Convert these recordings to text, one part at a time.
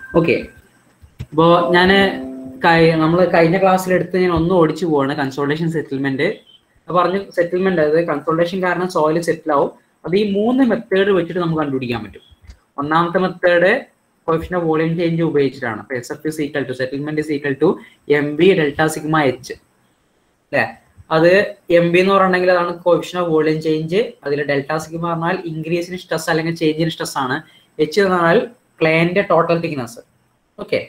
Okay അപ്പോൾ ഞാൻ നമ്മൾ കഴിഞ്ഞ ക്ലാസ്സിൽ എടുത്ത് ഞാൻ ഒന്ന് ഓടിച്ചു പോവാണ് കൺസോൾട്ടേഷൻ സെറ്റിൽമെന്റ് പറഞ്ഞു സെറ്റിൽമെന്റ് അതായത് കൺസോൾട്ടേഷൻ കാരണം സോയിൽ സെറ്റിൽ ആവും അത് ഈ മൂന്ന് മെത്തേഡ് വെച്ചിട്ട് നമുക്ക് കണ്ടുപിടിക്കാൻ പറ്റും ഒന്നാമത്തെ method coefficient of volume change ഉപയോഗിച്ചിട്ടാണ് അപ്പൊ S F is equal to settlement is equal to M B delta sigma H അല്ലെ അത് എം ബി എന്ന് പറഞ്ഞിട്ടുണ്ടെങ്കിൽ അതാണ് കോഫിഷൻ ഓഫ് വോളിയം ചേഞ്ച് അതിൽ ഡെൽറ്റ സിഗ്മ പറഞ്ഞാൽ ഇൻക്രീസിന് സ്ട്രെസ് അല്ലെങ്കിൽ ചേഞ്ചിന് സ്ട്രെസ് ആണ് എച്ച് എന്ന് പറഞ്ഞാൽ ക്ലയന്റ് ടോട്ടൽ തിക്നെസ് ഓക്കെ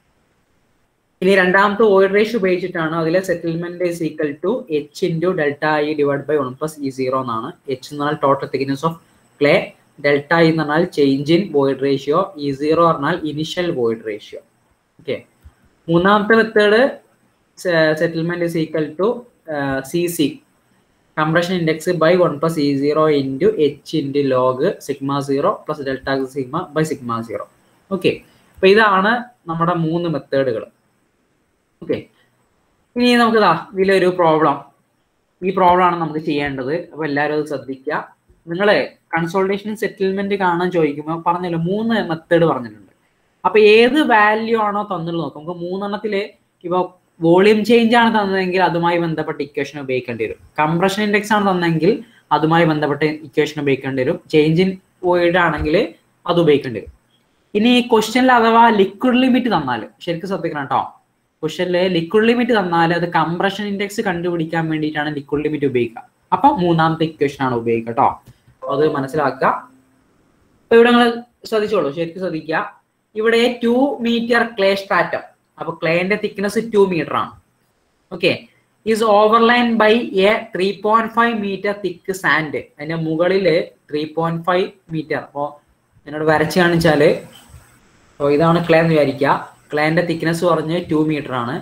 ഇനി രണ്ടാമത്തെ വോയിഡ് റേഷ്യോ ഉപയോഗിച്ചിട്ടാണ് അതിലെ settlement is equal to H into delta E divide by one plus E zero എന്നാണ് എച്ച് എന്ന് പറഞ്ഞാൽ total thickness of clay delta E എന്ന് പറഞ്ഞാൽ change in void ratio E zero പറഞ്ഞാൽ ഇനിഷ്യൽ വോയിഡ് റേഷ്യോ ഓക്കെ മൂന്നാമത്തെ method settlement is equal to C C compression index by one plus E zero into H into log sigma zero plus delta sigma by sigma zero okay അപ്പൊ ഇതാണ് നമ്മുടെ മൂന്ന് മെത്തേഡുകൾ okay ഇനി നമുക്ക് ഇതാ ഇതിലൊരു problem ഈ പ്രോബ്ലം ആണ് നമുക്ക് ചെയ്യേണ്ടത് അപ്പൊ എല്ലാവരും അത് ശ്രദ്ധിക്കുക നിങ്ങൾ കൺസോൾട്ടേഷൻ സെറ്റിൽമെന്റ് കാണാൻ ചോദിക്കുമ്പോൾ പറഞ്ഞല്ലോ മൂന്ന് മെത്തേഡ് പറഞ്ഞിട്ടുണ്ട് അപ്പൊ ഏത് വാല്യൂ ആണോ തന്നുള്ളത് നോക്കാം നമുക്ക് മൂന്നെണ്ണത്തില് ഇപ്പൊ വോളിയം ചേഞ്ച് ആണ് തന്നതെങ്കിൽ അതുമായി ബന്ധപ്പെട്ട ഇക്വേഷൻ ഉപയോഗിക്കേണ്ടി വരും കംപ്രഷൻ ഇൻഡെക്സ് ആണ് തന്നെങ്കിൽ അതുമായി ബന്ധപ്പെട്ട ഇക്വേഷൻ ഉപയോഗിക്കേണ്ടി വരും ചേഞ്ച് ഇൻ വോയിഡ് ആണെങ്കിൽ അത് ഉപയോഗിക്കേണ്ടി വരും ഇനി ക്വസ്റ്റ്യനിൽ അഥവാ ലിക്വിഡ് ലിമിറ്റ് തന്നാൽ ശരിക്കും ശ്രദ്ധിക്കണം കേട്ടോ ക്വസ്റ്റ്യനില് ലിക്വിഡ് ലിമിറ്റ് തന്നാൽ അത് കംപ്രഷൻ ഇൻഡെക്സ് കണ്ടുപിടിക്കാൻ വേണ്ടിയിട്ടാണ് ലിക്വിഡ് ലിമിറ്റ് ഉപയോഗിക്കുക അപ്പൊ മൂന്നാമത്തെ ഇക്വേഷൻ ആണ് ഉപയോഗിക്കുക കേട്ടോ അത് മനസ്സിലാക്കുക അപ്പൊ ഇവിടെ നിങ്ങൾ ശ്രദ്ധിച്ചോളൂ ശരിക്കും ശ്രദ്ധിക്കുക ഇവിടെ ടു മീറ്റർ ക്ലേ സ്ട്രാറ്റം അപ്പൊ ക്ലേന്റെ തിക്നെസ് ടു മീറ്റർ ആണ് okay is overlain by a three point five metre thick sand അതിന്റെ മുകളില് ത്രീ പോയിന്റ് ഫൈവ് മീറ്റർ അപ്പോ എന്നോട് വരച്ച് കാണിച്ചാല് അപ്പോൾ ഇതാണ് ക്ലേ എന്ന് വിചാരിക്കുക ക്ലേന്റെ തിക്നെസ് പറഞ്ഞ് ടു മീറ്റർ ആണ്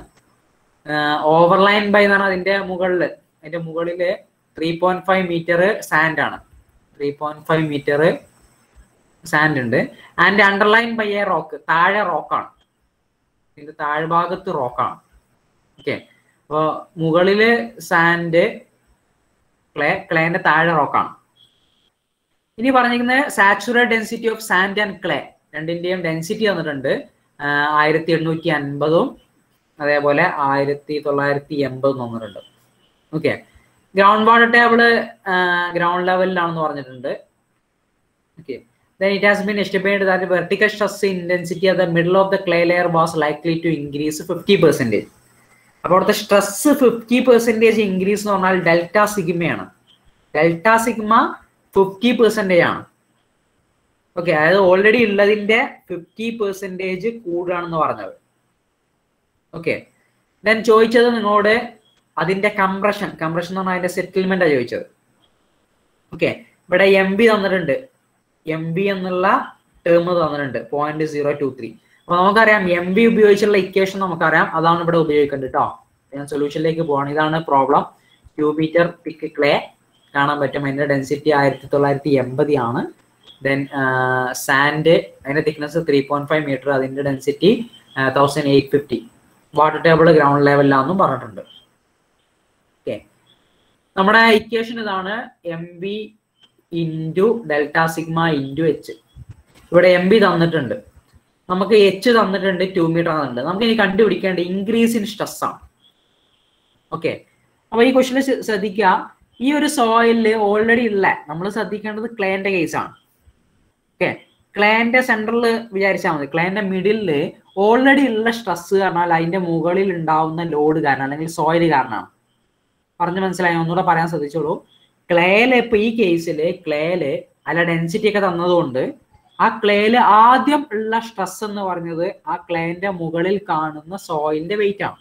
ഓവർലൈൻ ബൈ എന്ന് പറഞ്ഞാൽ അതിന്റെ മുകളിൽ അതിന്റെ മുകളിൽ three point five metre sand ആണ് three point five metre sand ഉണ്ട് and underlain by a rock താഴെ റോക്കാണ് ഇതിന്റെ താഴ്ഭാഗത്ത് റോക്കാണ് ഓക്കെ അപ്പോൾ മുകളില് സാൻഡ് ക്ലേ ക്ലേന്റെ താഴെ റോക്കാണ് ഇനി പറഞ്ഞിരിക്കുന്നത് saturate density of sand and clay രണ്ടിന്റെയും ഡെൻസിറ്റി തന്നിട്ടുണ്ട് ആയിരത്തി എണ്ണൂറ്റി അൻപതും അതേപോലെ ആയിരത്തി തൊള്ളായിരത്തി എൺപതും തന്നിട്ടുണ്ട് okay ground water table ground ലെവലിലാണെന്ന് പറഞ്ഞിട്ടുണ്ട് okay then it has been estimated that the vertical stress intensity at the middle of the clay layer was likely to increase 50 percentage അപ്പോൾ അവിടുത്തെ സ്ട്രെസ് ഫിഫ്റ്റി പെർസെൻറ്റേജ് ഇൻക്രീസ് എന്ന് പറഞ്ഞാൽ delta സിഗ്മയാണ് delta sigma fifty percentage ആണ് okay അതായത് already ഉള്ളതിന്റെ fifty percentage കൂടുകയാണെന്ന് പറഞ്ഞത് ഓക്കെ ദെൻ ചോദിച്ചത് നിങ്ങളോട് അതിന്റെ കംപ്രഷൻ കംപ്രഷൻ എന്ന് പറഞ്ഞാൽ അതിന്റെ സെറ്റിൽമെന്റാണ് ചോദിച്ചത് ഓക്കെ ഇവിടെ എം ബി തന്നിട്ടുണ്ട് എം ബി എന്നുള്ള ടേം തന്നിട്ടുണ്ട് പോയിന്റ് സീറോ ടു ത്രീ അപ്പൊ നമുക്കറിയാം എം ബി ഉപയോഗിച്ചുള്ള ഇക്വേഷൻ നമുക്കറിയാം അതാണ് ഇവിടെ ഉപയോഗിക്കേണ്ടത് കേട്ടോ ഞാൻ സൊല്യൂഷനിലേക്ക് പോവാണ് ഇതാണ് problem two metre thick clay കാണാൻ പറ്റും അതിന്റെ ഡെൻസിറ്റി ആയിരത്തി തൊള്ളായിരത്തി എൺപതി ആണ് ദെൻ സാൻഡ് അതിന്റെ thickness three point five metre അതിന്റെ density thousand eight fifty water table ground ലെവലിലാണെന്നും പറഞ്ഞിട്ടുണ്ട് ഓക്കെ നമ്മുടെ ഇക്വേഷൻ ഇതാണ് M B into delta sigma into H ഇവിടെ എം ബി തന്നിട്ടുണ്ട് നമുക്ക് എച്ച് തന്നിട്ടുണ്ട് ടു മീറ്റർ തന്നിട്ടുണ്ട് നമുക്ക് ഇനി കണ്ടുപിടിക്കേണ്ട ഇൻക്രീസ് ഇൻ സ്ട്രെസ് ആണ് ഓക്കെ അപ്പൊ ഈ ക്വസ്റ്റിന് ശ്രദ്ധിക്കുക ഈ ഒരു സോയിലില് ഓൾറെഡി ഉള്ള നമ്മൾ ശ്രദ്ധിക്കേണ്ടത് ക്ലേന്റെ കേസാണ് ഓക്കെ ക്ലേന്റെ സെന്ററിൽ വിചാരിച്ചാൽ മതി ക്ലേന്റെ മിഡിലില് ഓൾറെഡി ഉള്ള സ്ട്രെസ് പറഞ്ഞാൽ അതിന്റെ മുകളിൽ ഉണ്ടാവുന്ന ലോഡ് കാരണം അല്ലെങ്കിൽ സോയിൽ കാരണമാണ് പറഞ്ഞു മനസ്സിലായി ഒന്നുകൂടെ പറയാൻ ശ്രദ്ധിച്ചോളൂ ക്ലേയില് ഇപ്പൊ ഈ കേസില് ക്ലേയില് അല്ല ഡെൻസിറ്റി ഒക്കെ തന്നതുകൊണ്ട് ആ ക്ലേയില് ആദ്യം ഉള്ള സ്ട്രെസ് എന്ന് പറഞ്ഞത് ആ ക്ലേന്റെ മുകളിൽ കാണുന്ന സോയിലിന്റെ വെയിറ്റ് ആണ്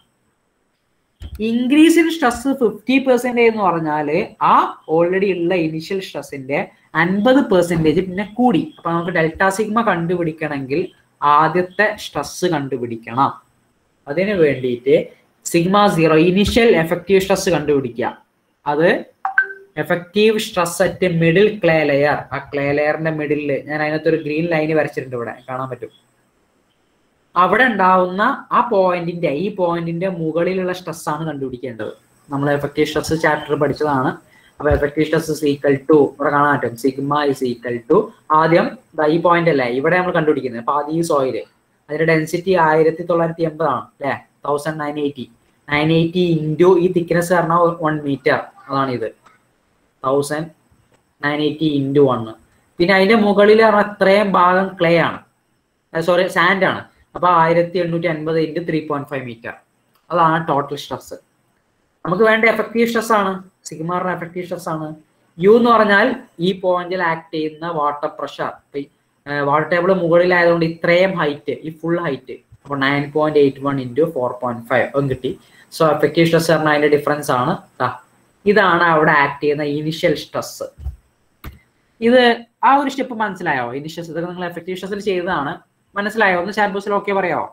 increase in stress fifty percentage എന്ന് പറഞ്ഞാല് ആ ഓൾറെഡി ഉള്ള ഇനിഷ്യൽ സ്ട്രെസ്സിന്റെ അൻപത് പെർസെന്റേജ് പിന്നെ കൂടി അപ്പൊ നമുക്ക് ഡെൽറ്റ സിഗ്മ കണ്ടുപിടിക്കണമെങ്കിൽ ആദ്യത്തെ സ്ട്രെസ് കണ്ടുപിടിക്കണം അതിന് വേണ്ടിയിട്ട് sigma zero initial effective stress കണ്ടുപിടിക്കുക അത് effective stress at middle clay layer ആ ക്ലേ ലെയറിന്റെ മിഡിലിൽ ഞാൻ അതിനകത്ത് ഒരു ഗ്രീൻ ലൈൻ വരച്ചിട്ടുണ്ട് ഇവിടെ കാണാൻ പറ്റും അവിടെ ഉണ്ടാവുന്ന ആ പോയിന്റിന്റെ ഈ പോയിന്റിന്റെ മുകളിലുള്ള സ്ട്രെസ് ആണ് കണ്ടുപിടിക്കേണ്ടത് നമ്മൾ എഫക്റ്റീവ് സ്ട്രെസ് ചാപ്റ്റർ പഠിച്ചതാണ് അപ്പൊ effective stress is equal to ഇവിടെ കാണാൻ പറ്റും സിഗ്മ ഇസ് ഈക്വൽ ടു ആദ്യം ഈ പോയിന്റ് അല്ലേ ഇവിടെ നമ്മൾ കണ്ടുപിടിക്കുന്നത് അപ്പൊ ആദ്യം ഈ സോയില് അതിന്റെ ഡെൻസിറ്റി ആയിരത്തി തൊള്ളായിരത്തി എൺപതാണ് അല്ലെ thousand nine eighty nine eighty into ഈ തിക്നെസ് പറഞ്ഞാൽ വൺ മീറ്റർ അതാണ് ഇത് thousand nine eighty into one പിന്നെ അതിന്റെ മുകളിൽ പറഞ്ഞാൽ ഇത്രയും ഭാഗം ക്ലേ ആണ് സോറി സാൻഡ് ആണ് അപ്പൊ ആയിരത്തി എണ്ണൂറ്റി അൻപത് into three point five metre അതാണ് ടോട്ടൽ സ്ട്രെസ് നമുക്ക് വേണ്ട എഫക്റ്റീവ് സ്ട്രെസ് ആണ് സിഗ്മാറിന് എഫക്റ്റീവ് സ്ട്രെസ് ആണ് യു എന്ന് പറഞ്ഞാൽ ഈ പോയിന്റിൽ ആക്ട് ചെയ്യുന്ന വാട്ടർ പ്രഷർ വാട്ടർ ടേബിൾ മുകളിലായതുകൊണ്ട് ഇത്രയും ഹൈറ്റ് ഈ ഫുൾ ഹൈറ്റ് അപ്പൊ nine point eight one into four point five അതും കിട്ടി സോ എഫക്റ്റീവ് സ്ട്രെസ് പറഞ്ഞാൽ അതിന്റെ ഡിഫറൻസ് ആണ് ദാ. ഇതാണ് അവിടെ ആക്ട് ചെയ്യുന്ന ഇനിഷ്യൽ സ്ട്രെസ് ഇത് ആ ഒരു സ്റ്റെപ്പ് മനസ്സിലായോ ഇനിഷ്യൽ ഇതൊക്കെ നിങ്ങൾ എഫക്റ്റീവ് സ്ട്രെസ്സിൽ ചെയ്തതാണ് മനസ്സിലായോ ഒന്ന് ചാറ്റ് ബോക്സിൽ ഓക്കെ പറയാമോ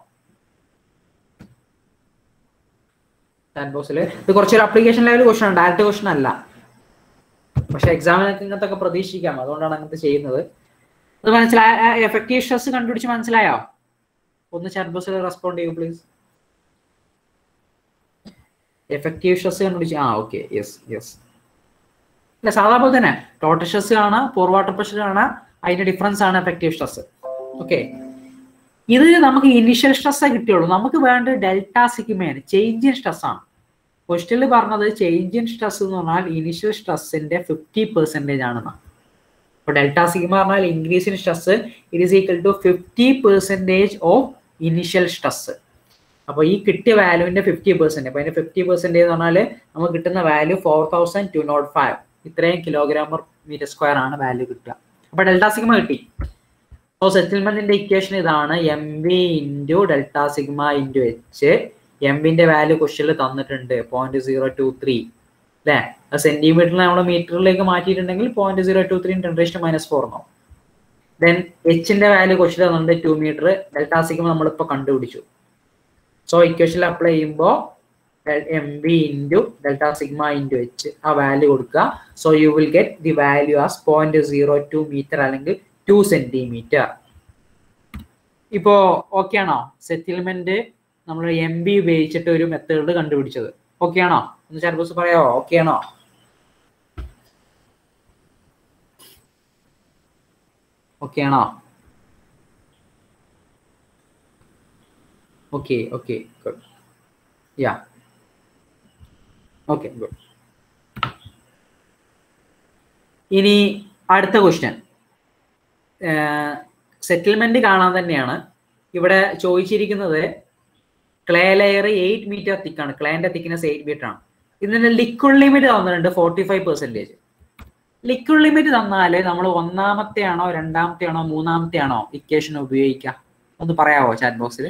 ചാറ്റ് ബോക്സിൽ ഇത് കുറച്ചൊരു അപ്ലിക്കേഷൻ ലെവൽ ക്വസ്റ്റൻ ആണ് ഡയറക്റ്റ് ക്വസ്റ്റൻ അല്ല പക്ഷെ എക്സാമിന് ഇങ്ങനത്തെ ഒക്കെ പ്രതീക്ഷിക്കാം അതുകൊണ്ടാണ് അങ്ങനത്തെ ചെയ്യുന്നത് അത് മനസ്സിലായ എഫക്റ്റീവ് സ്ട്രെസ് കണ്ടുപിടിച്ച് മനസ്സിലായോ ഒന്ന് ചാറ്റ് ബോക്സിൽ റെസ്പോണ്ട് ചെയ്യൂ പ്ലീസ് എഫക്റ്റീവ് സ്ട്രെസ് കണ്ടുപിടിച്ച് ആ ഓക്കെ യെസ് യെസ് അല്ല സാധാ പോലെ തന്നെ ടോട്ടൽ സ്ട്രെസ് കാണാം പോർ വാട്ടർ പ്രഷർ കാണാം അതിന്റെ ഡിഫറൻസ് ആണ് എഫക്റ്റീവ് സ്ട്രെസ് ഓക്കെ ഇത് നമുക്ക് ഇനിഷ്യൽ സ്ട്രെസ്സേ കിട്ടിയുള്ളൂ നമുക്ക് വേണ്ടത് ഡെൽറ്റ സിഗ്മയാണ് ചേഞ്ച് ഇൻ സ്ട്രെസ് ആണ് ക്വസ്റ്റ്യനിൽ പറഞ്ഞത് ചേഞ്ച് ഇൻ സ്ട്രെസ് എന്ന് പറഞ്ഞാൽ ഇനിഷ്യൽ സ്ട്രെസ്സിന്റെ ഫിഫ്റ്റി പെർസെൻറ്റേജ് ആണെന്നാണ് അപ്പോൾ ഡെൽറ്റ സിഗ്മ പറഞ്ഞാൽ increase in stress it is equal to fifty percentage of initial stress അപ്പോൾ ഈ കിട്ടിയ വാല്യൂവിന്റെ ഫിഫ്റ്റി പെർസെന്റ് അപ്പോൾ അതിന്റെ ഫിഫ്റ്റി പെർസെൻറ്റേജ് എന്ന് പറഞ്ഞാൽ നമുക്ക് കിട്ടുന്ന value four thousand two nought five ഇത്രയും കിലോഗ്രാം മീറ്റർ സ്ക്വയർ ആണ് വാല്യൂ കിട്ടുക അപ്പോൾ ഡെൽറ്റ സിഗ്മ കിട്ടി സോ സെറ്റിൽമെന്റിന്റെ ഇക്വേഷൻ ഇതാണ് M V into delta sigma into H M വിന്റെ വാല്യൂ ക്വസ്റ്റ്യനിൽ തന്നിട്ടുണ്ട് പോയിന്റ് സീറോ ടു ത്രീ അല്ലേ അത് സെന്റിമീറ്ററിൽ നമ്മൾ മീറ്ററിലേക്ക് മാറ്റിയിട്ടുണ്ടെങ്കിൽ point zero two three ten raised minus four എന്നോ ദെൻ എച്ചിന്റെ വാല്യൂ ക്വസ്റ്റ്യൻ തന്നിട്ടുണ്ട് ടു മീറ്റർ ഡെൽറ്റ സിഗ്മ നമ്മളിപ്പോൾ കണ്ടുപിടിച്ചു സോ ഇക്വേഷനിൽ അപ്ലൈ ചെയ്യുമ്പോൾ M B into delta sigma into H ആ വാല്യൂ കൊടുക്കുക so you will get the value as point zero two metre അല്ലെങ്കിൽ ടു സെന്റിമീറ്റർ ഇപ്പോ ഓക്കെ ആണോ സെറ്റിൽമെന്റ് നമ്മൾ എം ബി ഉപയോഗിച്ചിട്ട് ഒരു മെത്തേഡ് കണ്ടുപിടിച്ചത് ഓക്കെ ആണോ ഒന്ന് ചാറ്റ് പറയാമോ ഓക്കെ ആണോ ഓക്കെ ആണോ okay okay good yeah okay good ഇനി അടുത്ത ക്വസ്റ്റ്യൻ സെറ്റിൽമെന്റ് കാണാൻ തന്നെയാണ് ഇവിടെ ചോദിച്ചിരിക്കുന്നത് ക്ലേ ലെയർ എയ്റ്റ് മീറ്റർ തിക്കാണ് ക്ലേന്റെ തിക്നെസ് എയ്റ്റ് മീറ്റർ ആണ് ഇതിന്റെ ലിക്വിഡ് ലിമിറ്റ് തന്നിട്ടുണ്ട് forty five percentage liquid limit തന്നാല് നമ്മൾ ഒന്നാമത്തെ ആണോ രണ്ടാമത്തെ ആണോ മൂന്നാമത്തെ ആണോ ഇക്വേഷൻ ഉപയോഗിക്കുക ഒന്ന് പറയാവോ ചാറ്റ് ബോക്സിൽ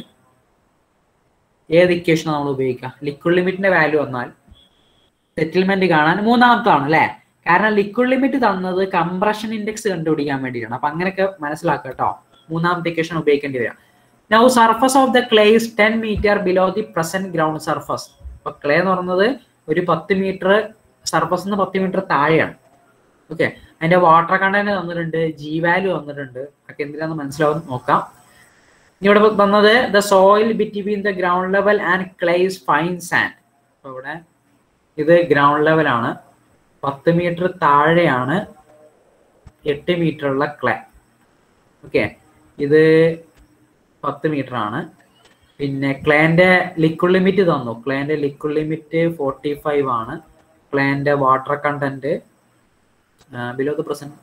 ഏത് ഇക്വേഷൻ നമ്മൾ ഉപയോഗിക്കുക ലിക്വിഡ് ലിമിറ്റിന്റെ വാല്യൂ വന്നാൽ സെറ്റിൽമെന്റ് കാണാൻ മൂന്നാമത്താണ് അല്ലേ കാരണം ലിക്വിഡ് ലിമിറ്റ് തന്നത് കംപ്രഷൻ ഇൻഡെക്സ് കണ്ടുപിടിക്കാൻ വേണ്ടിയിട്ടാണ് അപ്പൊ അങ്ങനെയൊക്കെ മനസ്സിലാക്കുക കേട്ടോ മൂന്നാമത്തെ ഇക്വേഷൻ ഉപയോഗിക്കേണ്ടി വരാം now surface of the clay is ten metre below the present ground surface അപ്പൊ ക്ലേ എന്ന് പറയുന്നത് ഒരു പത്ത് മീറ്റർ സർഫസ് നിന്ന് പത്ത് മീറ്റർ താഴെയാണ് ഓക്കെ അതിന്റെ വാട്ടർ കണ്ടന്റ് തന്നിട്ടുണ്ട് ജി വാല്യൂ തന്നിട്ടുണ്ട് ഒക്കെ എന്തിനാന്ന് മനസ്സിലാവും നോക്കാം ഇനി ഇവിടെ തന്നത് the soil between the ground level and clays fine sand അപ്പൊ ഇവിടെ ഇത് ഗ്രൗണ്ട് ലെവൽ ആണ് പത്ത് മീറ്റർ താഴെയാണ് എട്ട് മീറ്റർ ഉള്ള ക്ലേ ഓക്കെ ഇത് പത്ത് മീറ്റർ ആണ് പിന്നെ ക്ലേന്റെ ലിക്വിഡ് ലിമിറ്റ് തന്നു ക്ലേന്റെ ലിക്വിഡ് ലിമിറ്റ് ഫോർട്ടി ഫൈവ് ആണ് ക്ലേന്റെ water content below the present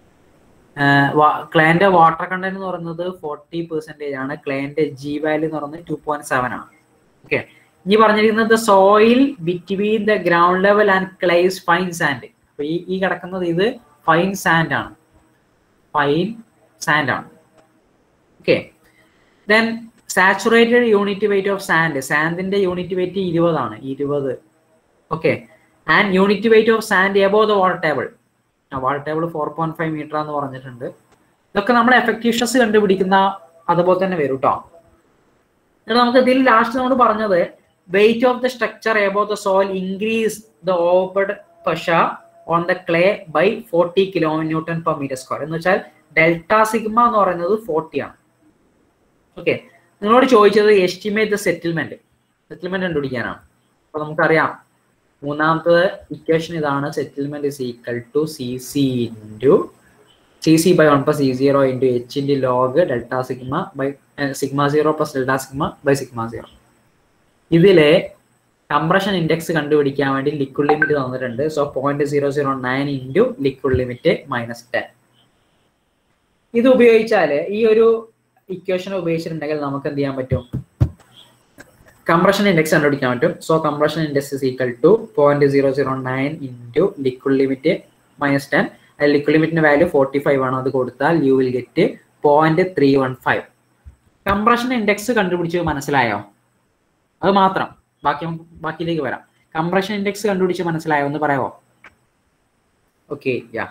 ക്ലേന്റെ വാട്ടർ കണ്ടന്റ് എന്ന് പറയുന്നത് ഫോർട്ടി പെർസെന്റേജ് ആണ് ക്ലേന്റെ ജി വാല്യൂ എന്ന് പറയുന്നത് ടു പോയിന്റ് സെവൻ ആണ് ഓക്കെ ഇനി പറഞ്ഞിരിക്കുന്നത് soil between the ground level and clays fine sand അപ്പൊ ഈ ഈ കിടക്കുന്നത് ഇത് ഫൈൻ സാൻഡ് ആണ് ഫൈൻ സാൻഡ് ആണ് okay then saturated unit weight of sand സാൻഡിന്റെ യൂണിറ്റ് വെയിറ്റ് ഇരുപതാണ് ഇരുപത് okay and unit weight of sand above the water table water table four point five metre എന്ന് പറഞ്ഞിട്ടുണ്ട് ഇതൊക്കെ നമ്മൾ എഫക്റ്റീവ് സ്ട്രെസ് കണ്ടുപിടിക്കുന്ന അതുപോലെ തന്നെ വരും കേട്ടോ എന്നിട്ട് നമുക്ക് ഇതിൽ ലാസ്റ്റ് നമ്മൾ പറഞ്ഞത് weight of the structure above the soil increase the ഓവർഡ് pressure on the clay by forty kilo newton per metre square എന്ന് വെച്ചാൽ ഡെൽറ്റ സിഗ്മ എന്ന് പറയുന്നത് ഫോർട്ടി ആണ് ഓക്കെ നിങ്ങളോട് ചോദിച്ചത് എസ്റ്റിമേറ്റ് ദ സെറ്റിൽമെന്റ് സെറ്റിൽമെന്റ് കണ്ടുപിടിക്കാനാണ് അപ്പൊ നമുക്കറിയാം മൂന്നാമത്തത് ഇക്വേഷൻ ഇതാണ് settlement is equal to C C into C C by one plus E zero into H into log delta sigma by sigma zero plus delta sigma by sigma zero ഇതിലെ compression index കണ്ടുപിടിക്കാൻ വേണ്ടി liquid limit തന്നിട്ടുണ്ട് so point zero zero nine into liquid limit minus ten ഇത് ഉപയോഗിച്ചാൽ ഈ ഒരു equation ഉപയോഗിച്ചിട്ടുണ്ടെങ്കിൽ നമുക്ക് എന്ത് ചെയ്യാൻ പറ്റും കംപ്രഷൻ ഇൻഡെക്സ് കണ്ടുപിടിക്കാൻ പറ്റും so compression index is equal to point zero zero nine into liquid limit minus ten അതിൽ ലിക്വിഡ് ലിമിറ്റിന്റെ വാല്യൂ ഫോർട്ടി ഫൈവ് ആണ് അത് കൊടുത്താൽ you will get point three one five compression index കണ്ടുപിടിച്ച് മനസ്സിലായോ അത് മാത്രം ബാക്കി ബാക്കിയിലേക്ക് വരാം കംപ്രഷൻ ഇൻഡെക്സ് കണ്ടുപിടിച്ച് മനസ്സിലായോ എന്ന് പറയാമോ okay yeah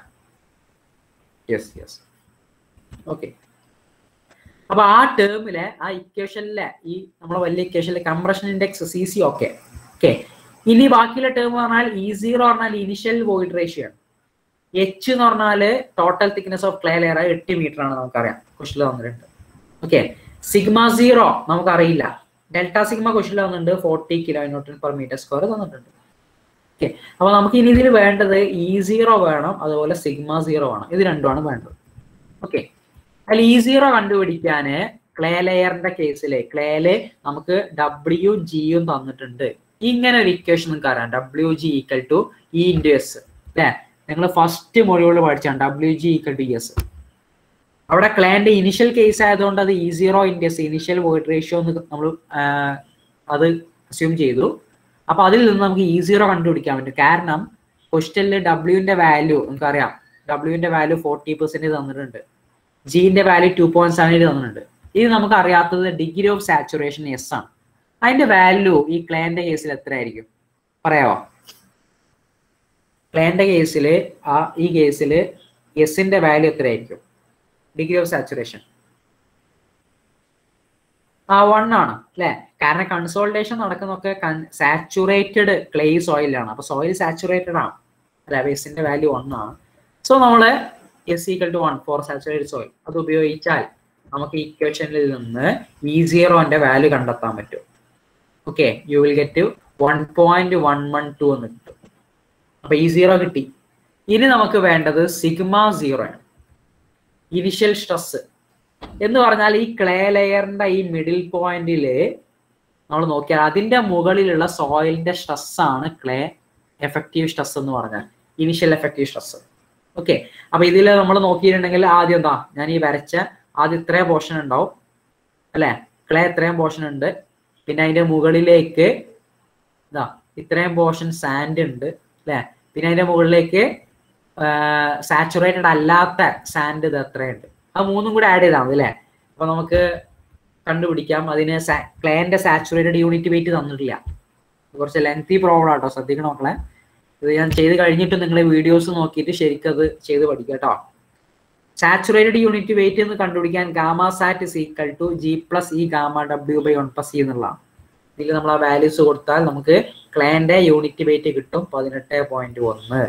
yes yes okay അപ്പൊ ആ ടേമിലെ ആ ഇക്വേഷനിലെ ഈ നമ്മളെ വലിയ ഇക്വേഷനിലെ compression index C C okay okay ഇനി ബാക്കിയുള്ള ടേം പറഞ്ഞാൽ ഇ സീറോ പറഞ്ഞാൽ ഇനിഷ്യൽ വോയിഡ് റേഷ്യോ ആണ് എച്ച് എന്ന് പറഞ്ഞാൽ total thickness of clay layer എട്ട് മീറ്റർ ആണ് നമുക്കറിയാം ക്വസ്റ്റിൽ വന്നിട്ടുണ്ട് ഓക്കെ സിഗ്മ സീറോ നമുക്കറിയില്ല ഡെൽറ്റ സിഗ്മ ക്വസ്റ്റിൽ വന്നിട്ടുണ്ട് forty kilo newton per metre square തന്നിട്ടുണ്ട് ഓക്കെ അപ്പൊ നമുക്ക് ഇനി ഇതിൽ വേണ്ടത് ഇ സീറോ വേണം അതുപോലെ സിഗ്മ സീറോ വേണം ഇത് രണ്ടുമാണ് വേണ്ടത് ഓക്കെ അതിൽ ഇ സീറോ കണ്ടുപിടിക്കാന് ക്ലേ ലെയറിന്റെ കേസിലെ ക്ലേല് നമുക്ക് ഡബ്ല്യു ജിയും തന്നിട്ടുണ്ട് ഇങ്ങനെ ഒരു ഇക്വേഷൻ നിങ്ങൾക്ക് അറിയാം W G equal to E into S അല്ലെ നിങ്ങൾ ഫസ്റ്റ് മൊഡ്യൂളിൽ പഠിച്ചാണ് W G equal to S അവിടെ ക്ലയന്റ് ഇനിഷ്യൽ കേസ് ആയതുകൊണ്ട് അത് E zero into S initial void ratio എന്ന് നമ്മൾ അത് അസ്യൂം ചെയ്തു അപ്പൊ അതിൽ നിന്ന് നമുക്ക് ഇ സീറോ കണ്ടുപിടിക്കാൻ പറ്റും കാരണം ക്വസ്റ്റനിൽ ഡബ്ല്യുവിന്റെ വാല്യൂ നമുക്കറിയാം ഡബ്ല്യുവിന്റെ വാല്യൂ ഫോർട്ടി പെർസെന്റ് തന്നിട്ടുണ്ട് ജിന്റെ value two point seven eight തന്നിട്ടുണ്ട് ഇത് നമുക്ക് അറിയാത്തത് ഡിഗ്രി ഓഫ് സാച്ചുറേഷൻ എസ് ആണ് അതിന്റെ വാല്യൂ ഈ ക്ലയന്റെ കേസിൽ എത്ര ആയിരിക്കും പറയാവോ ക്ലയന്റെ കേസിൽ ആ ഈ കേസിൽ എസിന്റെ വാല്യൂ എത്ര ആയിരിക്കും ഡിഗ്രി ഓഫ് സാച്ചുറേഷൻ ആ വൺ ആണ് അല്ലെ കാരണം കൺസോൾട്ടേഷൻ നടക്കുന്നൊക്കെ സാച്ചുറേറ്റഡ് ക്ലേ സോയിലാണ് അപ്പൊ സോയിൽ സാച്ചുറേറ്റഡ് ആണ് അല്ലെ അപ്പൊ എസിന്റെ വാല്യൂ വൺ ആണ് സോ നമ്മള് S equal to one for saturated soil അത് ഉപയോഗിച്ചാൽ നമുക്ക് ഇക്വേഷനിൽ നിന്ന് ഇ സീറോന്റെ വാല്യൂ കണ്ടെത്താൻ പറ്റും okay you will get one point one one two എന്ന് കിട്ടും അപ്പൊ ഈ സീറോ കിട്ടി ഇനി നമുക്ക് വേണ്ടത് സിഗ്മ സീറോ ആണ് ഇനിഷ്യൽ സ്ട്രെസ് എന്ന് പറഞ്ഞാൽ ഈ ക്ലേ ലെയറിന്റെ ഈ മിഡിൽ പോയിന്റില് നമ്മൾ നോക്കിയാൽ അതിന്റെ മുകളിലുള്ള സോയിലിന്റെ സ്ട്രെസ് ആണ് ക്ലേ എഫക്റ്റീവ് സ്ട്രെസ് എന്ന് പറഞ്ഞാൽ ഇനിഷ്യൽ എഫക്റ്റീവ് സ്ട്രെസ് ഓക്കെ അപ്പൊ ഇതിൽ നമ്മൾ നോക്കിയിട്ടുണ്ടെങ്കിൽ ആദ്യം എന്താ ഞാൻ ഈ വരച്ച ആദ്യം ഇത്രയും പോർഷൻ ഉണ്ടാവും അല്ലെ ക്ലേ ഇത്രയും പോർഷൻ ഉണ്ട് പിന്നെ അതിന്റെ മുകളിലേക്ക് ഇതാ ഇത്രയും പോർഷൻ സാൻഡ് ഉണ്ട് അല്ലെ പിന്നെ അതിന്റെ മുകളിലേക്ക് സാച്ചുറേറ്റഡ് അല്ലാത്ത സാൻഡ് ഇത് എത്രയുണ്ട് അത് മൂന്നും കൂടെ ആഡ് ചെയ്താൽ മതി അല്ലേ അപ്പൊ നമുക്ക് കണ്ടുപിടിക്കാം അതിന് ക്ലേന്റെ സാച്ചുറേറ്റഡ് യൂണിറ്റ് വെയിറ്റ് തന്നിട്ടില്ല കുറച്ച് ലെങ്തി പ്രോബ്ലം ആട്ടോ ശ്രദ്ധിക്കണം മക്കളെ ഇത് ഞാൻ ചെയ്ത് കഴിഞ്ഞിട്ട് നിങ്ങൾ വീഡിയോസ് നോക്കിയിട്ട് ശരിക്കും അത് ചെയ്ത് പഠിക്കുക കേട്ടോ സാച്ചുറേറ്റഡ് യൂണിറ്റ് വെയിറ്റ് എന്ന് കണ്ടുപിടിക്കാൻ gamma sat is equal to G plus E gamma W by one plus E എന്നുള്ളതാണ് ഇതിൽ നമ്മൾ ആ വാല്യൂസ് കൊടുത്താൽ നമുക്ക് ക്ലയന്റെ യൂണിറ്റ് വെയിറ്റ് കിട്ടും പതിനെട്ട് പോയിന്റ് ഒന്ന്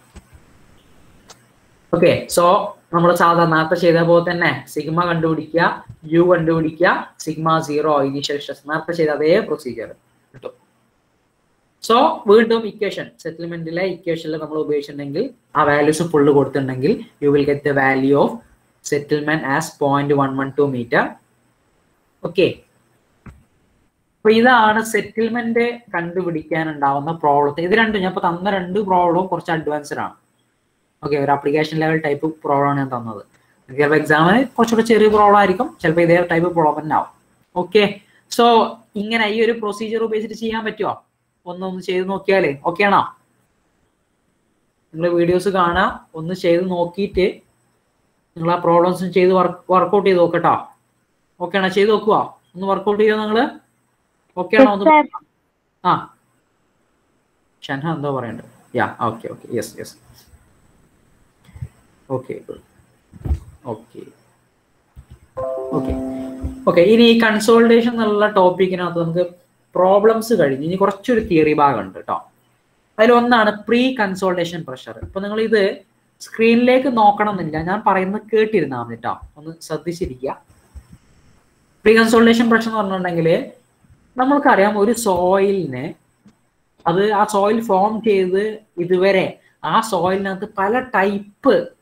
ഓക്കെ സോ നമ്മൾ സാധാരണ നേരത്തെ ചെയ്ത പോലെ തന്നെ സിഗ്മ കണ്ടുപിടിക്കുക യു കണ്ടുപിടിക്കുക സിഗ്മ സീറോ ഇനീഷ്യൽ സ്ട്രെസ് നേരത്തെ ചെയ്ത അതേ പ്രൊസീജിയർ കിട്ടും സോ വീണ്ടും ഇക്വേഷൻ സെറ്റിൽമെന്റിലെ ഇക്വേഷനിൽ നമ്മൾ ഉപയോഗിച്ചിട്ടുണ്ടെങ്കിൽ ആ വാല്യൂസ് ഫുള്ള് കൊടുത്തിട്ടുണ്ടെങ്കിൽ you will get the value of settlement as point one one two metre okay അപ്പൊ ഇതാണ് സെറ്റിൽമെന്റ് കണ്ടുപിടിക്കാൻ ഉണ്ടാവുന്ന പ്രോബ്ലത്തെ ഇത് രണ്ടും ഞാൻ ഇപ്പൊ തന്ന രണ്ട് പ്രോബ്ലവും കുറച്ച് അഡ്വാൻസ്ഡ് ആണ് ഓക്കെ ഒരു ആപ്ലിക്കേഷൻ ലെവൽ ടൈപ്പ് പ്രോബ്ലം ആണ് ഞാൻ തന്നത് ചിലപ്പോൾ എക്സാമിന് കുറച്ചുകൂടെ ചെറിയ പ്രോബ്ലം ആയിരിക്കും ചിലപ്പോൾ ഇതേ ടൈപ്പ് പ്രോബ്ലം തന്നെ ആവും ഓക്കെ സോ ഇങ്ങനെ ഈ ഒരു പ്രൊസീജിയർ ഉപയോഗിച്ചിട്ട് ചെയ്യാൻ പറ്റുമോ ഒന്നൊന്ന് ചെയ്ത് നോക്കിയാലേ ഓക്കെ ആണോ നിങ്ങൾ വീഡിയോസ് കാണാം ഒന്ന് ചെയ്ത് നോക്കിയിട്ട് നിങ്ങൾ ആ പ്രോബ്ലംസ് ചെയ്ത് വർക്ക് വർക്കൗട്ട് ചെയ്ത് നോക്കട്ടോ ഓക്കെ ആണോ ചെയ്ത് നോക്കുക ഒന്ന് വർക്കൗട്ട് ചെയ്യോ നിങ്ങൾ ഓക്കെ ആണോ ഒന്ന് ആ ഷൻഹ എന്തോ പറയണ്ട് yeah okay okay yes yes okay okay okay okay ഇനി ഈ കൺസോൾട്ടേഷൻ എന്നുള്ള ടോപ്പിക്കിനകത്ത് നമുക്ക് പ്രോബ്ലംസ് കഴിഞ്ഞ് ഇനി കുറച്ചൊരു തിയറി ഭാഗമുണ്ട് കേട്ടോ അതിലൊന്നാണ് പ്രീ കൺസോൾട്ടേഷൻ പ്രഷർ ഇപ്പൊ നിങ്ങൾ ഇത് സ്ക്രീനിലേക്ക് നോക്കണം എന്നില്ല ഞാൻ പറയുന്നത് കേട്ടിരുന്നാൽ മതി കേട്ടോ ഒന്ന് ശ്രദ്ധിച്ചിരിക്കുക പ്രീ കൺസോൾട്ടേഷൻ പ്രഷർ എന്ന് പറഞ്ഞിട്ടുണ്ടെങ്കിൽ നമ്മൾക്കറിയാം ഒരു സോയിലിന് അത് ആ സോയിൽ ഫോം ചെയ്ത് ഇതുവരെ ആ സോയിലിനകത്ത് പല ടൈപ്പ്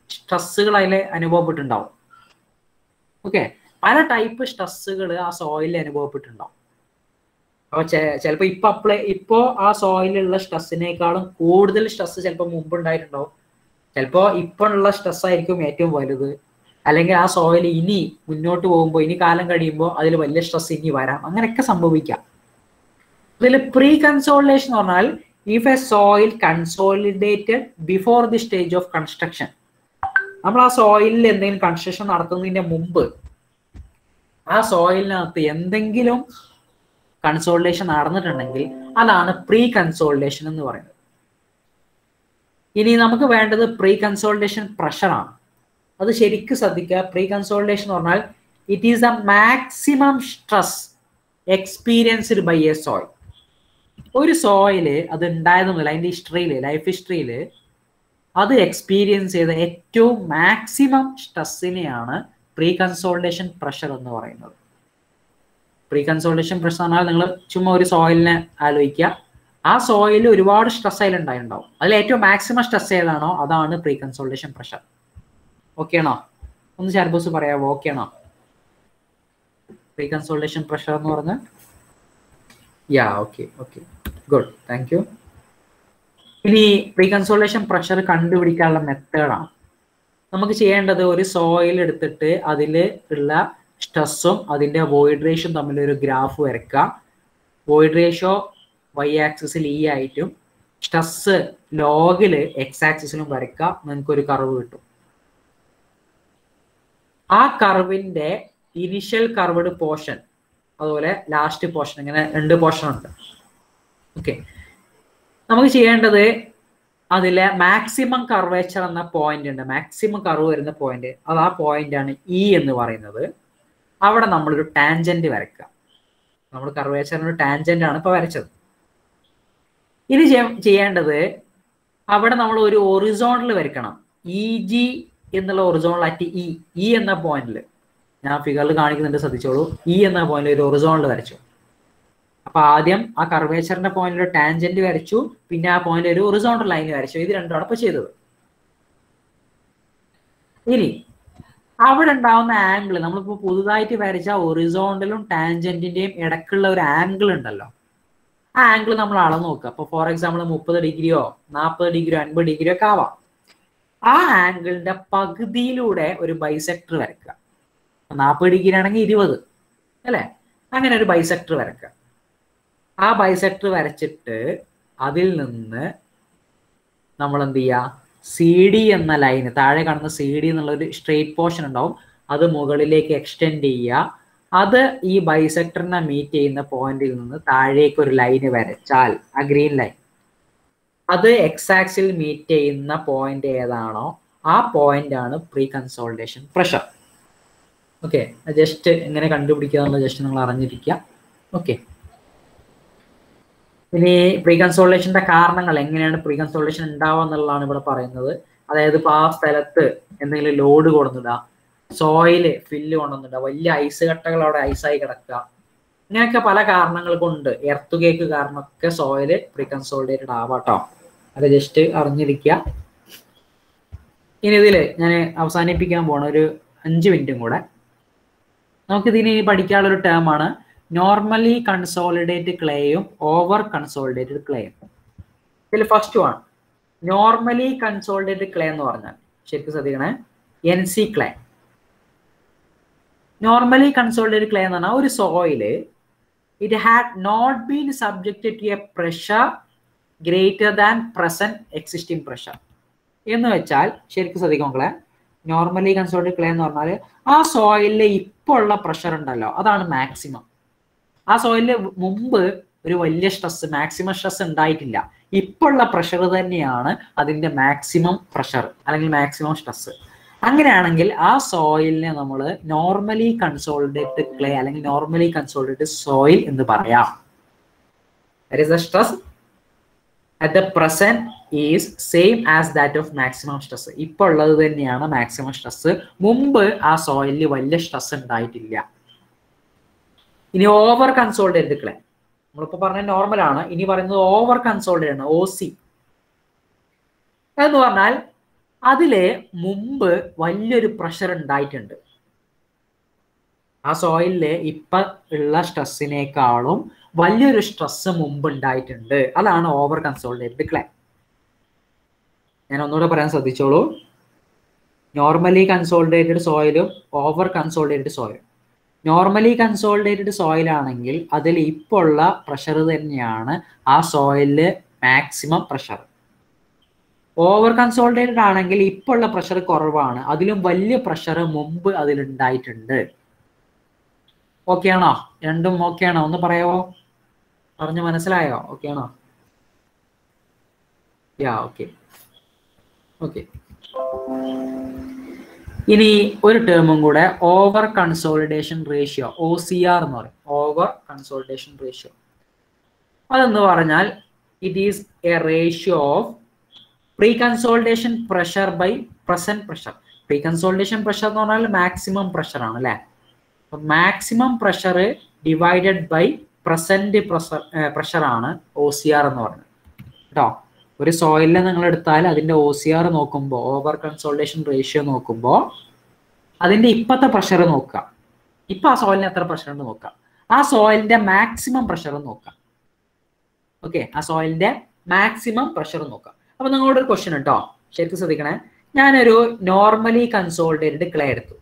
സ്ട്രെസ്സുകൾ അതിൽ അനുഭവപ്പെട്ടിട്ടുണ്ടാവും ഓക്കെ പല ടൈപ്പ് സ്ട്രെസ്സുകൾ ആ സോയിലിൽ അനുഭവപ്പെട്ടിട്ടുണ്ടാവും അപ്പൊ ചിലപ്പോൾ ഇപ്പൊ അപ്ലൈ ഇപ്പോ ആ സോയിലുള്ള സ്ട്രെസ്സിനേക്കാളും കൂടുതൽ സ്ട്രെസ് ചിലപ്പോൾ മുമ്പ് ഉണ്ടായിട്ടുണ്ടാവും ചിലപ്പോൾ ഇപ്പോൾ ഉള്ള സ്ട്രെസ് ആയിരിക്കും ഏറ്റവും വലുത് അല്ലെങ്കിൽ ആ സോയിൽ ഇനി മുന്നോട്ട് പോകുമ്പോൾ ഇനി കാലം കഴിയുമ്പോൾ അതിൽ വലിയ സ്ട്രെസ് ഇനി വരാം അങ്ങനെയൊക്കെ സംഭവിക്കാം ഇതിൽ പ്രീ കൺസോളിഡേഷൻ എന്ന് പറഞ്ഞാൽ if a soil consolidated before the stage of construction നമ്മൾ ആ സോയിലിൽ എന്തെങ്കിലും കൺസ്ട്രക്ഷൻ നടത്തുന്നതിന്റെ മുമ്പ് ആ സോയിലിനകത്ത് എന്തെങ്കിലും കൺസോളിഡേഷൻ നടന്നിട്ടുണ്ടെങ്കിൽ അതാണ് പ്രീ കൺസോളിഡേഷൻ എന്ന് പറയുന്നത് ഇനി നമുക്ക് വേണ്ടത് പ്രീ കൺസോളിഡേഷൻ പ്രഷറാണ് അത് ശരിക്കും ശ്രദ്ധിക്കുക പ്രീ കൺസോളിഡേഷൻ എന്ന് പറഞ്ഞാൽ it is the maximum stress experienced by a soil ഒരു സോയില് അത് ഉണ്ടായത് മുതൽ അതിന്റെ ഹിസ്റ്ററിയിൽ ലൈഫ് ഹിസ്റ്ററിയിൽ അത് എക്സ്പീരിയൻസ് ചെയ്ത ഏറ്റവും മാക്സിമം സ്ട്രെസ്സിനെയാണ് പ്രീ കൺസോൾട്ടേഷൻ പ്രഷർ എന്ന് പറയുന്നത് പ്രീ കൺസോൾട്ടേഷൻ പ്രഷർ പറഞ്ഞാൽ നിങ്ങൾ ചുമ്മാ ഒരു സോയിലിനെ ആലോചിക്കുക ആ സോയിൽ ഒരുപാട് സ്ട്രെസ് അതിൽ ഉണ്ടായിട്ടുണ്ടാവും അതിൽ ഏറ്റവും മാക്സിമം സ്ട്രെസ് ഏതാണോ അതാണ് പ്രീ കൺസോൾട്ടേഷൻ പ്രഷർ ഓക്കെ ആണോ ഒന്ന് ചാർബോസ് പറയാമോ ഓക്കെ ആണോ പ്രീ കൺസോൾട്ടേഷൻ പ്രഷർ എന്ന് പറഞ്ഞാൽ yeah okay okay good thank you ഇനി പ്രീ കൺസോളേഷൻ പ്രഷർ കണ്ടുപിടിക്കാനുള്ള മെത്തേഡാണ് നമുക്ക് ചെയ്യേണ്ടത് ഒരു സോയിൽ എടുത്തിട്ട് അതിൽ ഉള്ള സ്ട്രെസ്സും അതിൻ്റെ വോയിഡ് റേഷ്യും തമ്മിൽ ഒരു ഗ്രാഫ് വരയ്ക്കുക വോയിഡ് റേഷ്യോ വൈ ആക്സിസിൽ ഇ ആയിട്ടും സ്ട്രെസ് ലോഗിൽ എക്സ് ആക്സിസിലും വരയ്ക്കുക നിങ്ങൾക്കൊരു കർവ് കിട്ടും ആ കർവിന്റെ ഇനിഷ്യൽ കർവ്ഡ് പോർഷൻ അതുപോലെ ലാസ്റ്റ് പോർഷൻ ഇങ്ങനെ രണ്ട് പോർഷൻ ഉണ്ട് ഓക്കെ നമുക്ക് ചെയ്യേണ്ടത് അതിലെ മാക്സിമം കർവേച്ചർ എന്ന പോയിന്റ് ഉണ്ട് മാക്സിമം കർവ് വരുന്ന പോയിന്റ് അത് ആ പോയിന്റ് ആണ് ഇ എന്ന് പറയുന്നത് അവിടെ നമ്മളൊരു ടാൻജന്റ് വരയ്ക്കുക നമ്മൾ കർവേച്ചറിന് ഒരു ടാൻജന്റ് ആണ് ഇപ്പൊ വരച്ചത് ഇനി ചെയ്യേണ്ടത് അവിടെ നമ്മൾ ഒരു ഒറിസോണിൽ വരയ്ക്കണം ഇ ജി എന്നുള്ള ഒറിസോണിൽ അറ്റ് ഇ ഇ എന്ന പോയിന്റിൽ ഞാൻ ഫിഗറിൽ കാണിക്കുന്നുണ്ട് ശ്രദ്ധിച്ചോളൂ ഇ എന്ന പോയിന്റിൽ ഒരു ഒറിസോണിൽ വരച്ചു അപ്പൊ ആദ്യം ആ കർവേച്ചറിന്റെ പോയിന്റിൽ ഒരു ടാൻജന്റ് വരച്ചു പിന്നെ ആ പോയിന്റ് ഒരു ഒറിസോണ്ടൽ ലൈൻ വരച്ചു ഇത് രണ്ടുമാണ് ഇപ്പൊ ചെയ്തത് ഇനി അവിടെ ഉണ്ടാവുന്ന ആംഗിൾ നമ്മളിപ്പോ പുതുതായിട്ട് വരച്ച ഒറിസോണ്ടലും ടാൻജന്റിന്റെയും ഇടക്കുള്ള ഒരു ആംഗിൾ ഉണ്ടല്ലോ ആ ആംഗിൾ നമ്മൾ അളന്ന് നോക്കുക അപ്പൊ ഫോർ എക്സാമ്പിൾ മുപ്പത് ഡിഗ്രിയോ നാൽപ്പത് ഡിഗ്രിയോ അൻപത് ഡിഗ്രിയോ ഒക്കെ ആവാം ആ ആംഗിളിന്റെ പകുതിയിലൂടെ ഒരു ബൈസെക്ടർ വരയ്ക്കുക നാൽപ്പത് ഡിഗ്രി ആണെങ്കിൽ ഇരുപത് അല്ലെ അങ്ങനെ ഒരു ബൈസെക്ടർ വരയ്ക്കുക ആ ബൈസെക്ടർ വരച്ചിട്ട് അതിൽ നിന്ന് നമ്മൾ എന്ത് ചെയ്യുക സി ഡി എന്ന ലൈന് താഴെ കാണുന്ന സി ഡി എന്നുള്ള ഒരു സ്ട്രെയിറ്റ് പോർഷൻ ഉണ്ടാവും അത് മുകളിലേക്ക് എക്സ്റ്റെൻഡ് ചെയ്യുക അത് ഈ ബൈസെക്ടറിനെ മീറ്റ് ചെയ്യുന്ന പോയിന്റിൽ നിന്ന് താഴേക്ക് ഒരു ലൈന് വരച്ചാൽ ആ ഗ്രീൻ ലൈൻ അത് എക്സ് ആക്സിൽ മീറ്റ് ചെയ്യുന്ന പോയിന്റ് ഏതാണോ ആ പോയിന്റ് ആണ് pre consolidation pressure okay just എങ്ങനെ കണ്ടുപിടിക്കുക എന്നുള്ളത് ജസ്റ്റ് നിങ്ങൾ അറിഞ്ഞിരിക്കുക ഓക്കെ ഇനി പ്രീ കൺസോൾട്ടേഷന്റെ കാരണങ്ങൾ എങ്ങനെയാണ് പ്രീ കൺസോൾട്ടേഷൻ ഉണ്ടാവുക എന്നുള്ളതാണ് ഇവിടെ പറയുന്നത് അതായത് ഇപ്പൊ ആ സ്ഥലത്ത് എന്തെങ്കിലും ലോഡ് കൊണ്ടുവന്നിടുക സോയില് ഫില്ല് കൊണ്ടുവന്നിടുക വലിയ ഐസ് കട്ടകൾ അവിടെ ഐസായി കിടക്കുക ഇങ്ങനെയൊക്കെ പല കാരണങ്ങൾ കൊണ്ട് എർത്തു കേക്ക് കാരണമൊക്കെ സോയില് പ്രീ കൺസോൾട്ടേറ്റഡ് ആവാട്ടോ അത് ജസ്റ്റ് അറിഞ്ഞിരിക്കുക ഇനി ഇതില് ഞാൻ അവസാനിപ്പിക്കാൻ പോണ ഒരു അഞ്ച് മിനിറ്റും കൂടെ നമുക്കിതിന് പഠിക്കാനുള്ള ഒരു ടേം ആണ് നോർമലി കൺസോളിഡേറ്റ് ക്ലേയും ഓവർ കൺസോളിഡേറ്റഡ് ക്ലേയും ഇതിൽ first one normally consolidated clay എന്ന് പറഞ്ഞാൽ ശരിക്കും ശ്രദ്ധിക്കണേ N C clay normally consolidated clay എന്ന് പറഞ്ഞാൽ ഒരു soil it had not been subjected to a pressure greater than present existing pressure എന്ന് വെച്ചാൽ ശരിക്കും ശ്രദ്ധിക്കോങ്ങളെ നോർമലി കൺസോൾട്ടഡ് ക്ലേ എന്ന് പറഞ്ഞാൽ ആ സോയിലിൽ ഇപ്പോൾ ഉള്ള പ്രഷർ ഉണ്ടല്ലോ അതാണ് മാക്സിമം ആ സോയിലിൽ മുമ്പ് ഒരു വലിയ സ്ട്രെസ് മാക്സിമം സ്ട്രെസ് ഉണ്ടായിട്ടില്ല ഇപ്പോൾ ഉള്ള പ്രഷർ തന്നെയാണ് അതിന്റെ മാക്സിമം പ്രഷർ അല്ലെങ്കിൽ മാക്സിമം സ്ട്രെസ് അങ്ങനെയാണെങ്കിൽ ആ സോയിലിനെ നമ്മൾ നോർമലി കൺസോൾട്ടേറ്റ് ക്ലേ അല്ലെങ്കിൽ നോർമലി കൺസോൾട്ടേറ്റ് സോയിൽ എന്ന് പറയാം the stress at the present is same as that of maximum stress ഇപ്പോൾ ഉള്ളത് തന്നെയാണ് മാക്സിമം സ്ട്രെസ് മുമ്പ് ആ സോയിലിൽ വലിയ സ്ട്രെസ് ഉണ്ടായിട്ടില്ല ഇനി ഓവർ കൺസോൾട്ടേറ്റ് ക്ലേ നമ്മളിപ്പോ പറഞ്ഞ നോർമൽ ആണ് ഇനി പറയുന്നത് ഓവർ കൺസോൾട്ടേറ്റ് ആണ് ഒ സി എന്ന് പറഞ്ഞാൽ അതില് മുമ്പ് വലിയൊരു പ്രഷർ ഉണ്ടായിട്ടുണ്ട് ആ സോയിലില് ഇപ്പൊ ഉള്ള സ്ട്രെസ്സിനേക്കാളും വലിയൊരു സ്ട്രെസ് മുമ്പ് ഉണ്ടായിട്ടുണ്ട് അതാണ് ഓവർ കൺസോൾട്ടേറ്റഡ് ക്ലേ ഞാൻ ഒന്നുകൂടെ പറയാൻ ശ്രദ്ധിച്ചോളൂ നോർമലി കൺസോൾട്ടേറ്റഡ് സോയിലും ഓവർ കൺസോൾട്ടേറ്റഡ് സോയിലും നോർമലി കൺസോൾട്ടേറ്റഡ് സോയിൽ ആണെങ്കിൽ അതിൽ ഇപ്പോൾ ഉള്ള പ്രഷർ തന്നെയാണ് ആ സോയിലില് മാക്സിമം പ്രഷർ ഓവർ കൺസോൾട്ടേറ്റഡ് ആണെങ്കിൽ ഇപ്പോൾ ഉള്ള പ്രഷർ കുറവാണ് അതിലും വലിയ പ്രഷർ മുമ്പ് അതിലുണ്ടായിട്ടുണ്ട് ഓക്കെ ആണോ രണ്ടും ഓക്കെ ആണോ ഒന്ന് പറയാവോ പറഞ്ഞു മനസ്സിലായോ ഓക്കെ ആണോ യാ ഓക്കെ ഓക്കെ ഇനി ഒരു ടേമും കൂടെ over consolidation ratio O C R എന്ന് പറയും ഓവർ കൺസോളിഡേഷൻ റേഷ്യോ അതെന്ന് പറഞ്ഞാൽ it is a ratio of pre consolidation pressure by present pressure pre consolidation pressure എന്ന് പറഞ്ഞാൽ മാക്സിമം പ്രഷർ ആണ് അല്ലെ maximum pressure divided by present pressure pressure ആണ് O C R എന്ന് പറയുന്നത് കേട്ടോ ഒരു സോയിലിനെ നിങ്ങൾ എടുത്താൽ അതിന്റെ ഒ സി ആർ നോക്കുമ്പോൾ ഓവർ കൺസോൾട്ടേഷൻ റേഷ്യോ നോക്കുമ്പോൾ അതിന്റെ ഇപ്പത്തെ പ്രഷർ നോക്കുക ഇപ്പൊ ആ സോയിലിന് എത്ര പ്രഷർ ഉണ്ട് നോക്കുക ആ സോയിലിന്റെ മാക്സിമം പ്രഷർ നോക്കാം ഓക്കെ ആ സോയിലിന്റെ മാക്സിമം പ്രഷർ നോക്കാം അപ്പൊ നിങ്ങളോട് ഒരു ക്വസ്റ്റ്യൻ കേട്ടോ ശരിക്കും ശ്രദ്ധിക്കണേ ഞാനൊരു നോർമലി കൺസോൾട്ടേറ്റഡ് ക്ലേ എടുത്തു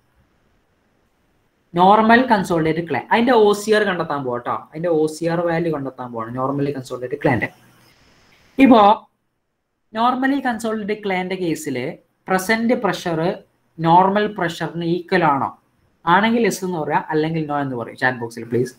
നോർമൽ കൺസോൾട്ടേറ്റഡ് ക്ലേ അതിന്റെ ഒ സി ആർ കണ്ടെത്താൻ പോകട്ടോ അതിന്റെ ഒ സി ആർ വാല്യൂ കണ്ടെത്താൻ പോവാണ് നോർമലി കൺസോൾട്ടേറ്റഡ് ക്ലേന്റെ ഇപ്പോ നോർമലി കൺസോൾട്ടേറ്റഡ് ക്ലേന്റെ കേസിൽ പ്രസന്റ് പ്രഷർ നോർമൽ പ്രഷറിന് ഈക്വൽ ആണോ ആണെങ്കിൽ എസ് എന്ന് പറയാം അല്ലെങ്കിൽ നോ എന്ന് പറയും ചാറ്റ് ബോക്സിൽ പ്ലീസ്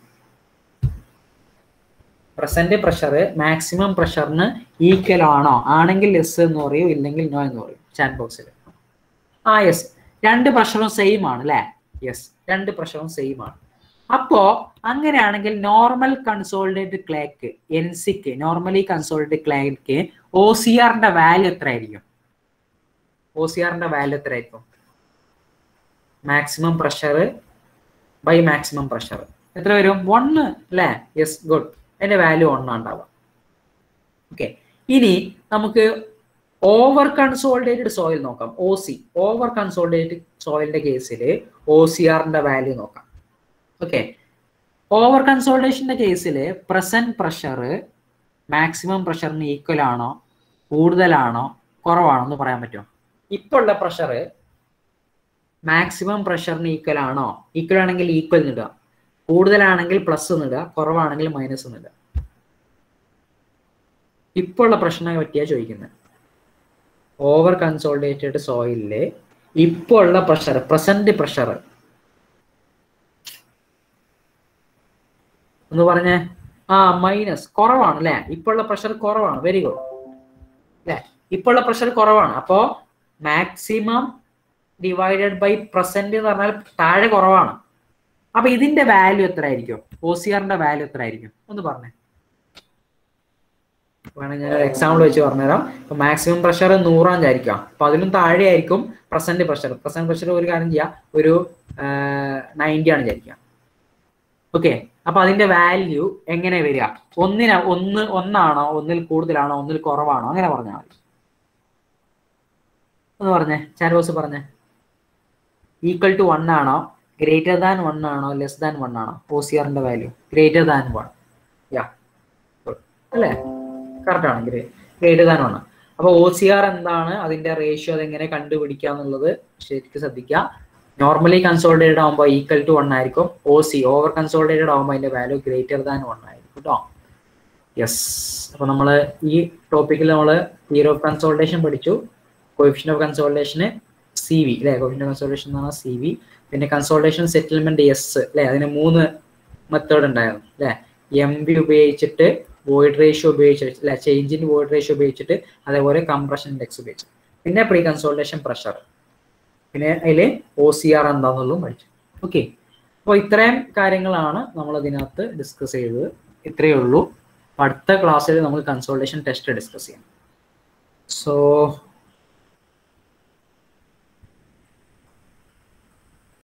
പ്രസന്റ് പ്രഷർ മാക്സിമം പ്രഷറിന് ഈക്വൽ ആണോ ആണെങ്കിൽ എസ് എന്ന് പറയൂ ഇല്ലെങ്കിൽ നോ എന്ന് പറയും ചാറ്റ് ബോക്സിൽ ആ യെസ് രണ്ട് പ്രഷറും സെയിം ആണ് അല്ലേ യെസ് രണ്ട് പ്രഷറും സെയിം ആണ് അപ്പോ അങ്ങനെയാണെങ്കിൽ നോർമൽ കൺസോൾട്ടേറ്റഡ് ക്ലേക്ക് എൻ സിക്ക് നോർമലി കൺസോൾട്ടേറ്റഡ് ക്ലേക്ക് ഒ സി ആറിന്റെ വാല്യൂ എത്ര ആയിരിക്കും ഒ സി ആറിന്റെ വാല്യൂ എത്ര ആയിരിക്കും maximum pressure by maximum pressure എത്ര വരും വണ്ണ് അല്ലേ യെസ് ഗുഡ് അതിന്റെ വാല്യൂ ഒന്നാണ് ഉണ്ടാവുക ഓക്കെ ഇനി നമുക്ക് ഓവർ കൺസോൾട്ടേറ്റഡ് സോയിൽ നോക്കാം ഒ സി ഓവർ കൺസോൾട്ടേറ്റഡ് സോയിലിന്റെ കേസിൽ ഒ സി ആറിന്റെ വാല്യൂ നോക്കാം ഓക്കെ ഓവർ കൺസോൾട്ടേഷന്റെ കേസിൽ പ്രസന്റ് പ്രഷർ മാക്സിമം പ്രഷറിന് ഈക്വൽ ആണോ കൂടുതലാണോ കുറവാണോ എന്ന് പറയാൻ പറ്റുമോ ഇപ്പോൾ ഉള്ള പ്രഷർ മാക്സിമം പ്രഷറിന് ഈക്വൽ ആണോ ഈക്വൽ ആണെങ്കിൽ ഈക്വൽ എന്നിടുക കൂടുതലാണെങ്കിൽ പ്ലസ് എന്നിടുക കുറവാണെങ്കിൽ മൈനസ് എന്നിടുക ഇപ്പോൾ ഉള്ള പ്രശ്നത്തെ പറ്റിയാ ചോദിക്കുന്നത് ഓവർ കൺസോൾട്ടേറ്റഡ് സോയിലില് ഇപ്പോൾ ഉള്ള പ്രഷർ പ്രസന്റ് പ്രഷർ എന്ന് പറഞ്ഞേ ആ മൈനസ് കുറവാണ് അല്ലെ ഇപ്പോൾ ഉള്ള പ്രഷർ കുറവാണ് വെരി ഗുഡ് അല്ലെ ഇപ്പോൾ ഉള്ള പ്രഷർ കുറവാണ് അപ്പോ മാക്സിമം ഡിവൈഡഡ് ബൈ പ്രസന്റ് എന്ന് പറഞ്ഞാൽ താഴെ കുറവാണ് അപ്പൊ ഇതിന്റെ വാല്യൂ എത്ര ആയിരിക്കും ഒ സി ആറിന്റെ വാല്യൂ എത്ര ആയിരിക്കും ഒന്ന് പറഞ്ഞേ വേണമെങ്കിൽ ഞാൻ എക്സാമ്പിൾ വെച്ച് പറഞ്ഞുതരാം ഇപ്പൊ മാക്സിമം പ്രഷർ നൂറാം വിചാരിക്കാം അപ്പൊ അതിലും താഴെ ആയിരിക്കും പ്രസന്റ് പ്രഷർ പ്രസന്റ് പ്രഷർ ഒരു കാര്യം ചെയ്യാം ഒരു നയൻറ്റി ആണ് വിചാരിക്കാം ഓക്കെ അപ്പൊ അതിന്റെ വാല്യൂ എങ്ങനെ വരിക ഒന്നിന ഒന്ന് ഒന്നാണോ ഒന്നിൽ കൂടുതലാണോ ഒന്നിൽ കുറവാണോ അങ്ങനെ പറഞ്ഞാൽ മതി ഒന്ന് പറഞ്ഞേ ചാരോസ് പറഞ്ഞേ ഈക്വൽ ടു വൺ ആണോ ഗ്രേറ്റർ ദാൻ വൺ ആണോ ലെസ് ദാൻ വൺ ആണോ ഒ സി ആറിന്റെ value greater than one yeah അല്ലേ കറക്റ്റ് ആണ് ഗ്രേറ്റർ ദാൻ വൺ അപ്പൊ ഒ സി ആർ എന്താണ് അതിന്റെ റേഷ്യോ അതെങ്ങനെ കണ്ടുപിടിക്കുക എന്നുള്ളത് ശരിക്കും ശ്രദ്ധിക്കുക നോർമലി കൺസോൾട്ടേറ്റഡ് ആകുമ്പോൾ ഈക്വൽ ടു വൺ ആയിരിക്കും ഒ സി ഓവർ കൺസോൾട്ടേറ്റഡ് ആകുമ്പോൾ അതിന്റെ വാല്യൂ ഗ്രേറ്റർ ദാൻ വൺ ആയിരിക്കും കേട്ടോ യെസ് അപ്പൊ നമ്മൾ ഈ ടോപ്പിക്കിൽ നമ്മൾ തിയറി ഓഫ് കൺസോൾട്ടേഷൻ പഠിച്ചു കോയിഫിഷ്യൻ ഓഫ് കൺസോൾട്ടേഷന് സി വി അല്ലെ കോയിഫിഷ്യൻ ഓഫ് കൺസോൾട്ടേഷൻ എന്ന് പറഞ്ഞാൽ സി വി പിന്നെ കൺസോൾട്ടേഷൻ സെറ്റിൽമെന്റ് എസ് അല്ലെ അതിന് മൂന്ന് മെത്തേഡ് ഉണ്ടായിരുന്നു അല്ലെ എം വി ഉപയോഗിച്ചിട്ട് വോയിഡ് റേഷ്യോ ഉപയോഗിച്ചിട്ട് അല്ലെ ചേഞ്ച് ഇൻ വോയിഡ് റേഷ്യോ ഉപയോഗിച്ചിട്ട് അതേപോലെ കംപ്രഷൻ ഇൻഡെക്സ് ഉപയോഗിച്ചു പിന്നെ പ്രീ കൺസോൾട്ടേഷൻ പ്രഷർ പിന്നെ അതിൽ ഒ സി ആർ എന്താന്നുള്ളതും പഠിച്ചു ഓക്കെ അപ്പോൾ ഇത്രയും കാര്യങ്ങളാണ് നമ്മൾ ഇതിനകത്ത് ഡിസ്കസ് ചെയ്തത് ഇത്രയേ ഉള്ളൂ അടുത്ത ക്ലാസ്സിൽ നമ്മൾ കൺസോൾട്ടേഷൻ ടെസ്റ്റ് ഡിസ്കസ് ചെയ്യാം സോ